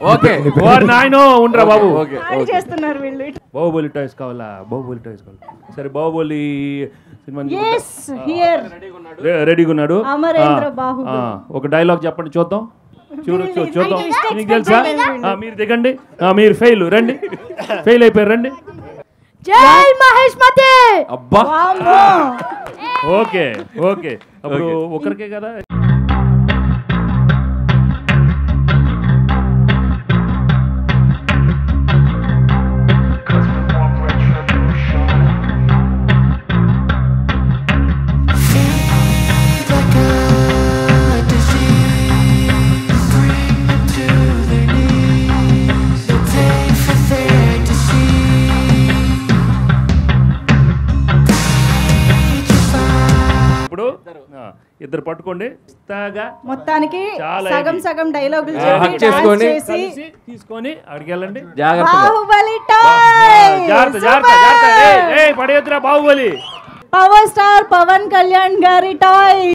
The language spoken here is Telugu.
ఓకే ఓరి నాయనో ఉండరా బాబు ఓకే ఆడి చేస్తున్నారు వీళ్ళు బాహుబలి టాయ్స్ కావాలా బాహుబలి టాయ్స్ కావాలి సరే బాహుబలి సినిమా ఎస్ హియర్ రె- రెడీగా ఉన్నాడు అమరేంద్ర ఆ, బాహుబలి. ఆ, ఒక డైలాగ్ చెప్పండి చూద్దాం చూడు చూ- చూద్దాం అంటే మీకు తెలుసా ఆ, మీరు దిగండి ఆ, మీరు ఫెయిల్ రండి ఫెయిల్ అయిపోయారు రండి జై మహేష్ మతే అబ్బా వామ్మో ఓకే ఓకే అప్పుడు ఒకరికే కదా ఇప్పుడు ఆ, ఇద్దరు పట్టుకోండి ఇస్తాగా మొత్తానికి చాలా సగం ఇది. సగం డైలాగులు ఆ, చెప్పి హక్ చేసుకొని, dance చేసి కలిసి తీసుకొని అక్కడికి వెళ్ళండి జాగ్రత్తగా బాహుబలి టాయ్ జాగ్రత్త జాగ్రత్త జాగ్రత్త ఏయ్, ఏయ్ పడేద్దురా బాహుబలి పవర్ స్టార్ పవన్ కళ్యాణ్ గారి టాయ్